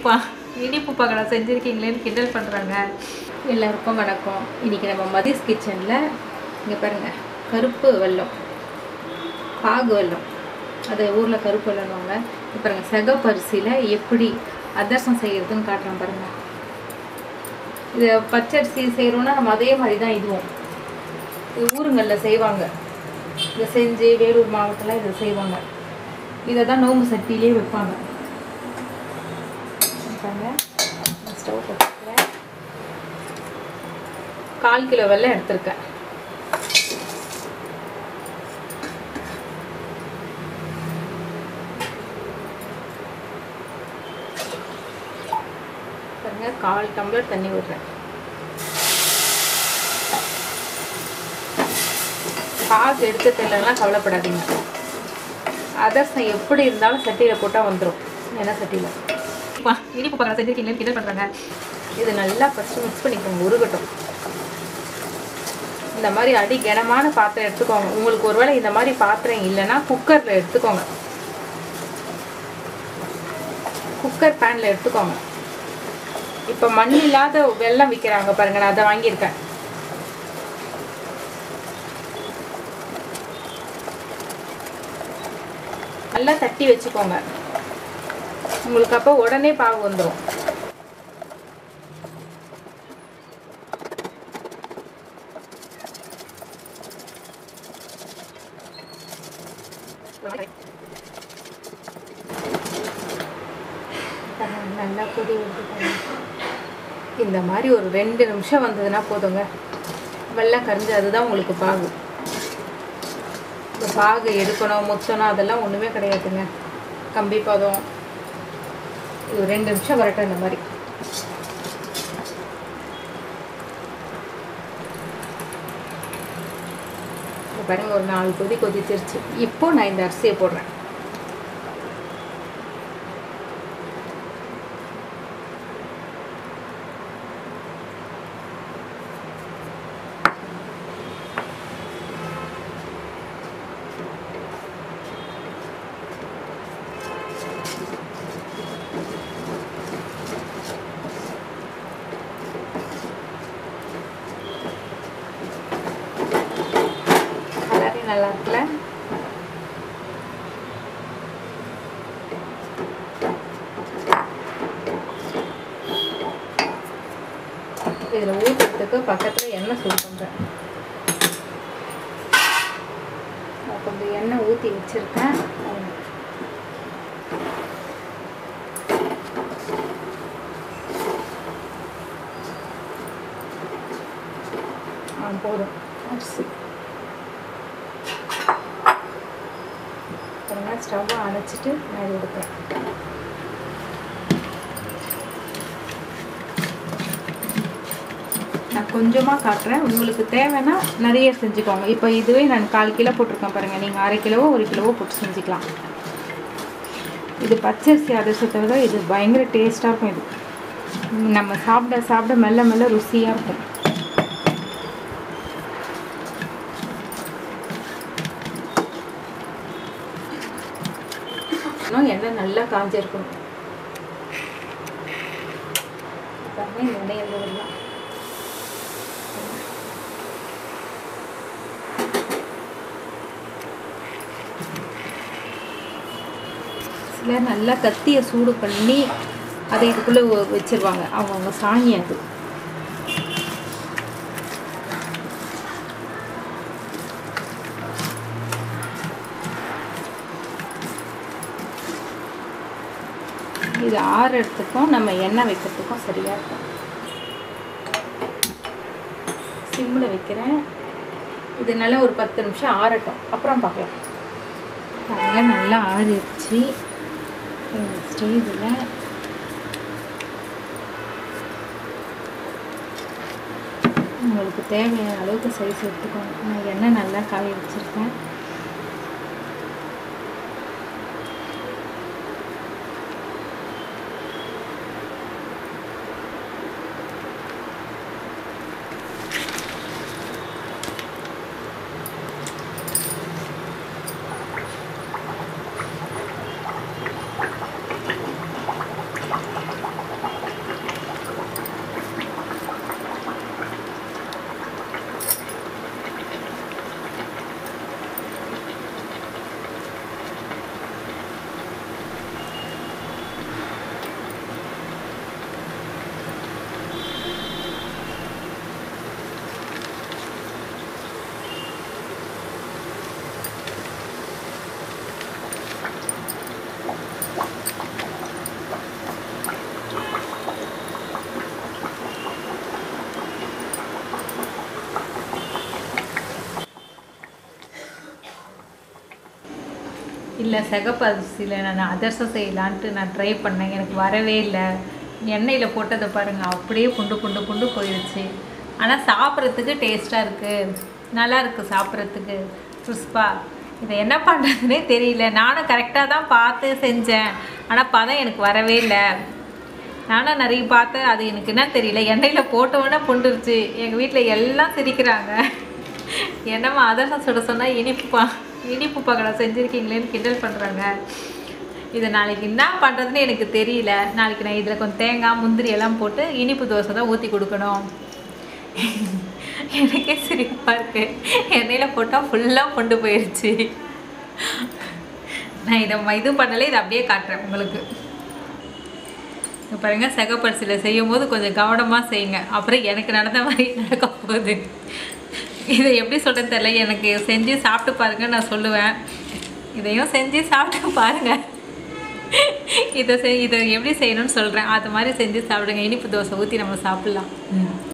இனிப்பா இனிப்பு பக்கடா செஞ்சுருக்கீங்களேன்னு கிண்டல் பண்ணுறாங்க எல்லாருக்கும் வணக்கம் இன்றைக்கி நம்ம மதிஸ் கிச்சனில் இங்கே பாருங்கள் கருப்பு வெல்லம் பாகு வெல்லம் அது ஊரில் கருப்பு வெல்லம்வாங்க இப்போ பாருங்கள் செகப்பரிசியில் எப்படி அதிரசம் செய்கிறதுன்னு காட்டுறேன் பாருங்கள் இது பச்சரிசி செய்கிறோன்னா நம்ம அதே மாதிரி தான் இதுவும் இது ஊருங்களில் செய்வாங்க இதை செஞ்சு வேலூர் மாவட்டத்தில் இதை செய்வாங்க இதை தான் நோம்பு சட்டியிலே வைப்பாங்க பாருங்க ஸ்டவ் பற்றிக்கிறேன் கால் கிலோ வெல்லம் எடுத்திருக்கேன் பாருங்க கால் டம்ளர் தண்ணி விடுறேன் காசு எடுத்து தெரியலன்னா கவலைப்படாதீங்க அதர்சம் எப்படி இருந்தாலும் சட்டியில் போட்டால் வந்துடும் என்ன சட்டியில் இனிப்பு பக்கம் செஞ்சுருக்கீங்கன்னு கிண்டல் பண்ணுறாங்க இது நல்லா ஃபஸ்ட்டு மிக்ஸ் பண்ணிக்கோங்க உருகட்டும் இந்த மாதிரி அடி கனமான பாத்திரம் எடுத்துக்கோங்க உங்களுக்கு ஒருவேளை இந்த மாதிரி பாத்திரம் இல்லைன்னா குக்கரில் எடுத்துக்கோங்க குக்கர் பேனில் எடுத்துக்கோங்க இப்போ மண் இல்லாத வெள்ளம் விற்கிறாங்க பாருங்க நான் அதை வாங்கியிருக்கேன் நல்லா தட்டி வச்சுக்கோங்க உங்களுக்கு அப்போ உடனே பாகு வந்துடும் நல்லா கொதி விட்டுக்கோங்க இந்த மாதிரி ஒரு ரெண்டு நிமிஷம் வந்ததுன்னா போதுங்க வெள்ளம் கரிஞ்சு அதுதான் உங்களுக்கு பாகு இந்த பாகு எடுக்கணும் முத்தணும் அதெல்லாம் ஒன்றுமே கிடையாதுங்க கம்பி பதம் இது ரெண்டு நிமிஷம் வரட்டும் இந்த மாதிரி இங்க பாருங்க ஒரு நாலு கொதி கொதிச்சிருச்சு இப்போ நான் இந்த அரிசியை போடுறேன் கலரே நல்லா இருக்குல்ல இதில் ஊற்றுறதுக்கு பக்கத்தில் எண்ணெய் சூடு பண்ணுறேன் நான் கொஞ்சம் எண்ணெய் ஊற்றி வச்சுருக்கேன் ஆ போதும் அரிசி அப்புறமா ஸ்டவ்வை அணைச்சிட்டு நான் இது எடுப்பேன் நான் கொஞ்சமாக காட்டுறேன் உங்களுக்கு தேவைன்னா நிறைய செஞ்சுக்கோங்க இப்போ இதுவே நான் கால் கிலோ போட்டிருக்கேன் பாருங்கள் நீங்கள் அரை கிலோவோ ஒரு கிலோவோ போட்டு செஞ்சுக்கலாம் இது பச்சரிசி அதிர்ஷ்டத்தை விட இது பயங்கர டேஸ்ட்டாக இருக்கும் இது நம்ம சாப்பிட சாப்பிட மெல்ல மெல்ல ருசியாக இருக்கும் இன்னும் எண்ணெய் நல்லா காஞ்சிருக்கணும் பாருங்க இந்த எண்ணெய் எந்த வரலாம் சிலர் நல்லா கத்தியை சூடு பண்ணி அதை இதுக்குள்ளே வச்சிருவாங்க அவங்கவுங்க சாணி அது இது ஆறுறதுக்கும் நம்ம எண்ணெய் வைக்கிறதுக்கும் சரியாக இருக்கும் சிம்மில் வைக்கிறேன் இது நல்லா ஒரு பத்து நிமிஷம் ஆறட்டும் அப்புறம் பார்க்கலாம் நல்லா நல்லா ஆறிடுச்சு இந்த ஸ்டேஜில் உங்களுக்கு தேவையான அளவுக்கு சைஸ் எடுத்துக்கோங்க நான் எண்ணெய் நல்லா காய வச்சுருக்கேன் இல்லை சிகப்பு அரிசியில் நான் அதிரசம் செய்யலான்ட்டு நான் ட்ரை பண்ணேன் எனக்கு வரவே இல்லை எண்ணெயில் போட்டதை பாருங்கள் அப்படியே புண்டு புண்டு புண்டு போயிடுச்சு ஆனால் சாப்பிட்றதுக்கு டேஸ்ட்டாக இருக்குது நல்லா இருக்குது சாப்பிட்றதுக்கு கிறிஸ்பாக இதை என்ன பண்ணுறதுனே தெரியல நானும் கரெக்டாக தான் பார்த்து செஞ்சேன் ஆனால் பதம் எனக்கு வரவே இல்லை நானும் நிறைய பார்த்தேன் அது எனக்கு என்ன தெரியல எண்ணெயில் போட்டவுடனே புண்டுருச்சு எங்கள் வீட்டில் எல்லாம் சிரிக்கிறாங்க என்னம்மா அதர்சம் சுட சொன்னால் இனிப்புப்பா இனிப்பு பக்கடம் செஞ்சுருக்கீங்களேன்னு கிண்டல் பண்ணுறாங்க இது நாளைக்கு என்ன பண்ணுறதுன்னு எனக்கு தெரியல நாளைக்கு நான் இதில் கொஞ்சம் தேங்காய் முந்திரி எல்லாம் போட்டு இனிப்பு தோசை தான் ஊற்றி கொடுக்கணும் எனக்கே சிரிப்பாக இருக்குது எண்ணெயில் போட்டால் ஃபுல்லாக கொண்டு போயிடுச்சு நான் இதை ம- இது பண்ணலை இதை அப்படியே காட்டுறேன் உங்களுக்கு இங்க பாருங்க சிகப்பரிசியில் செய்யும் போது கொஞ்சம் கவனமாக செய்யுங்க அப்புறம் எனக்கு நடந்த மாதிரி நடக்க போகுது இதை எப்படி சொல்கிறேன்னு தெரியல எனக்கு செஞ்சு சாப்பிட்டு பாருங்க நான் சொல்லுவேன் இதையும் செஞ்சு சாப்பிட்டு பாருங்க இதை செய் இதை எப்படி செய்யணும்னு சொல்கிறேன் அது மாதிரி செஞ்சு சாப்பிடுங்க இனிப்பு தோசை ஊற்றி நம்ம சாப்பிட்லாம்